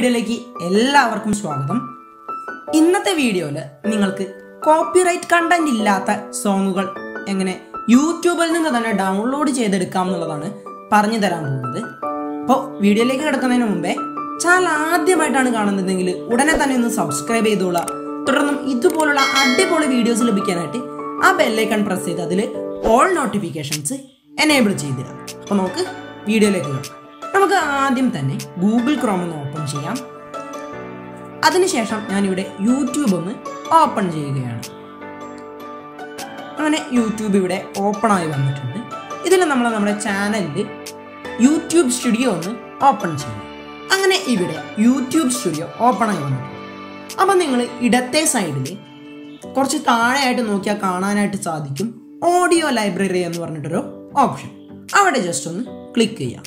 വീഡിയോയിലേക്ക് എല്ലാവർക്കും സ്വാഗതം ഇന്നത്തെ വീഡിയോയിൽ നിങ്ങൾക്ക് കോപ്പിറൈറ്റ് കണ്ടന്റ് ഇല്ലാത്ത സോങ്ങുകൾ എങ്ങനെ യൂട്യൂബിൽ നിന്ന് തന്നെ ഡൗൺലോഡ് ചെയ്തെടുക്കാം എന്നുള്ളതാണ് പറഞ്ഞു തരാൻ പോകുന്നത് അപ്പോൾ വീഡിയോയിലേക്ക് കിടക്കുന്നതിന് മുമ്പേ ചാനൽ ആദ്യമായിട്ടാണ് കാണുന്നതെങ്കിൽ ഉടനെ തന്നെ ഒന്ന് സബ്സ്ക്രൈബ് ചെയ്തോളാം തുടർന്നും ഇതുപോലുള്ള അടിപൊളി വീഡിയോസ് ലഭിക്കാനായിട്ട് ആ ബെല്ലൈക്കൺ പ്രസ് ചെയ്ത് അതിൽ ഓൾ നോട്ടിഫിക്കേഷൻസ് എനേബിൾ ചെയ്തിടാം അപ്പോൾ നമുക്ക് വീഡിയോയിലേക്ക് കിടക്കാം നമുക്ക് ആദ്യം തന്നെ ഗൂഗിൾ ക്രോം ഒന്ന് ഓപ്പൺ ചെയ്യാം അതിനുശേഷം ഞാനിവിടെ യൂട്യൂബ് ഒന്ന് ഓപ്പൺ ചെയ്യുകയാണ് അങ്ങനെ യൂട്യൂബ് ഇവിടെ ഓപ്പൺ ആയി വന്നിട്ടുണ്ട് ഇതിൽ നമ്മൾ നമ്മുടെ ചാനലിൽ യൂട്യൂബ് സ്റ്റുഡിയോ ഒന്ന് ഓപ്പൺ ചെയ്യും അങ്ങനെ ഇവിടെ യൂട്യൂബ് സ്റ്റുഡിയോ ഓപ്പൺ ആയി വന്നിട്ടുണ്ട് അപ്പം നിങ്ങൾ ഇടത്തെ സൈഡിൽ കുറച്ച് താഴെയായിട്ട് നോക്കിയാൽ കാണാനായിട്ട് സാധിക്കും ഓഡിയോ ലൈബ്രറി എന്ന് പറഞ്ഞിട്ടൊരു ഓപ്ഷൻ അവിടെ ജസ്റ്റ് ഒന്ന് ക്ലിക്ക് ചെയ്യാം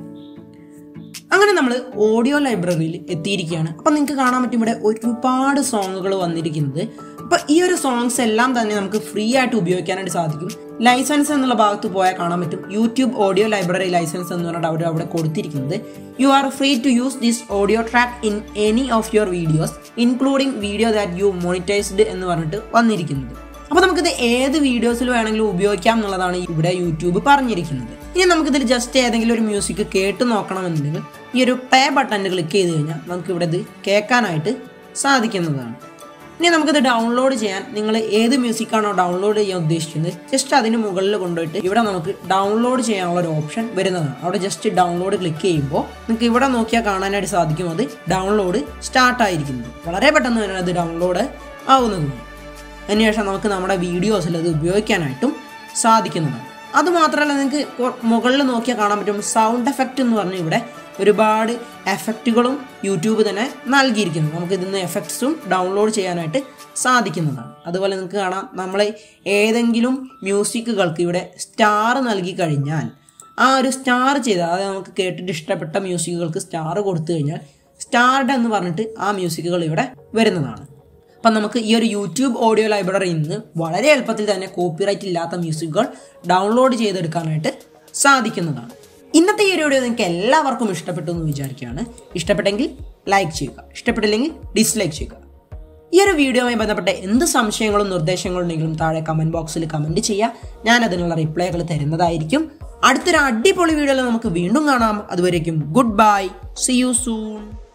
അങ്ങനെ നമ്മൾ ഓഡിയോ ലൈബ്രറിയിൽ എത്തിയിരിക്കുകയാണ് അപ്പം നിങ്ങൾക്ക് കാണാൻ പറ്റും ഇവിടെ ഒരുപാട് സോങ്ങുകൾ വന്നിരിക്കുന്നത് അപ്പോൾ ഈ ഒരു സോങ്സ് എല്ലാം തന്നെ നമുക്ക് ഫ്രീ ആയിട്ട് ഉപയോഗിക്കാനായിട്ട് സാധിക്കും ലൈസൻസ് എന്നുള്ള ഭാഗത്ത് പോയാൽ കാണാൻ പറ്റും യൂട്യൂബ് ഓഡിയോ ലൈബ്രറി ലൈസൻസ് എന്ന് പറഞ്ഞിട്ട് അവർ അവിടെ കൊടുത്തിരിക്കുന്നത് you are free to use this audio track in any of your videos including video that you monetised എന്ന് പറഞ്ഞിട്ട് വന്നിരിക്കുന്നത് അപ്പോൾ നമുക്കിത് ഏത് വീഡിയോസിൽ വേണമെങ്കിലും ഉപയോഗിക്കാം എന്നുള്ളതാണ് ഇവിടെ യൂട്യൂബ് പറഞ്ഞിരിക്കുന്നത് ഇനി നമുക്കിതിൽ ജസ്റ്റ് ഏതെങ്കിലും ഒരു മ്യൂസിക് കേട്ട് നോക്കണമെന്നുണ്ടെങ്കിൽ ഈ ഒരു പ്ലേ ബട്ടണിൽ ക്ലിക്ക് ചെയ്ത് കഴിഞ്ഞാൽ നമുക്ക് ഇവിടെ ഇത് കേൾക്കാനായിട്ട് സാധിക്കുന്നതാണ് ഇനി നമുക്കിത് ഡൗൺലോഡ് ചെയ്യാൻ നിങ്ങൾ ഏത് മ്യൂസിക്കാണോ ഡൗൺലോഡ് ചെയ്യാൻ ഉദ്ദേശിക്കുന്നത് ജസ്റ്റ് അതിന് മുകളിൽ കൊണ്ടുപോയിട്ട് ഇവിടെ നമുക്ക് ഡൗൺലോഡ് ചെയ്യാനുള്ള ഒരു ഓപ്ഷൻ വരുന്നതാണ് അവിടെ ജസ്റ്റ് ഡൗൺലോഡ് ക്ലിക്ക് ചെയ്യുമ്പോൾ നിങ്ങൾക്ക് ഇവിടെ നോക്കിയാൽ കാണാനായിട്ട് സാധിക്കും അത് ഡൗൺലോഡ് സ്റ്റാർട്ട് ആയിരിക്കുന്നത് വളരെ പെട്ടെന്ന് തന്നെ അത് ഡൗൺലോഡ് ആവുന്നതുമാണ് അതിനുശേഷം നമുക്ക് നമ്മുടെ വീഡിയോസിൽ അത് ഉപയോഗിക്കാനായിട്ടും സാധിക്കുന്നതാണ് അതുമാത്രമല്ല നിങ്ങൾക്ക് മുകളിൽ നോക്കിയാൽ കാണാൻ പറ്റും സൗണ്ട് എഫക്റ്റ് എന്ന് പറഞ്ഞ് ഇവിടെ ഒരുപാട് എഫക്റ്റുകളും യൂട്യൂബ് തന്നെ നൽകിയിരിക്കുന്നു നമുക്ക് ഇതിന്ന് എഫക്ട്സും ഡൗൺലോഡ് ചെയ്യാനായിട്ട് സാധിക്കുന്നതാണ് അതുപോലെ നിങ്ങൾക്ക് കാണാം നമ്മൾ ഏതെങ്കിലും മ്യൂസിക്കുകൾക്ക് ഇവിടെ സ്റ്റാർ നൽകി കഴിഞ്ഞാൽ ആ ഒരു സ്റ്റാർ ചെയ്ത് അതായത് നമുക്ക് കേട്ടിട്ട് ഇഷ്ടപ്പെട്ട മ്യൂസിക്കുകൾക്ക് സ്റ്റാർ കൊടുത്തു കഴിഞ്ഞാൽ സ്റ്റാർഡ് എന്ന് പറഞ്ഞിട്ട് ആ മ്യൂസിക്കുകൾ ഇവിടെ വരുന്നതാണ് അപ്പം നമുക്ക് ഈ ഒരു യൂട്യൂബ് ഓഡിയോ ലൈബ്രറിയിൽ നിന്ന് വളരെ എളുപ്പത്തിൽ തന്നെ കോപ്പിറൈറ്റ് ഇല്ലാത്ത മ്യൂസിക്കുകൾ ഡൗൺലോഡ് ചെയ്തെടുക്കാനായിട്ട് സാധിക്കുന്നതാണ് ഇന്നത്തെ ഈ ഒരു വീഡിയോ നിങ്ങൾക്ക് എല്ലാവർക്കും ഇഷ്ടപ്പെട്ടു എന്ന് വിചാരിക്കുകയാണ് ഇഷ്ടപ്പെട്ടെങ്കിൽ ലൈക്ക് ചെയ്യുക ഇഷ്ടപ്പെട്ടില്ലെങ്കിൽ ഡിസ്ലൈക്ക് ചെയ്യുക ഈ ഒരു വീഡിയോയുമായി ബന്ധപ്പെട്ട എന്ത് സംശയങ്ങളും നിർദ്ദേശങ്ങളും ഉണ്ടെങ്കിലും താഴെ കമൻറ്റ് ബോക്സിൽ കമൻറ്റ് ചെയ്യുക ഞാൻ അതിനുള്ള റിപ്ലൈകൾ തരുന്നതായിരിക്കും അടുത്തൊരു അടിപൊളി വീഡിയോയിൽ നമുക്ക് വീണ്ടും കാണാം അതുവരേക്കും goodbye see you soon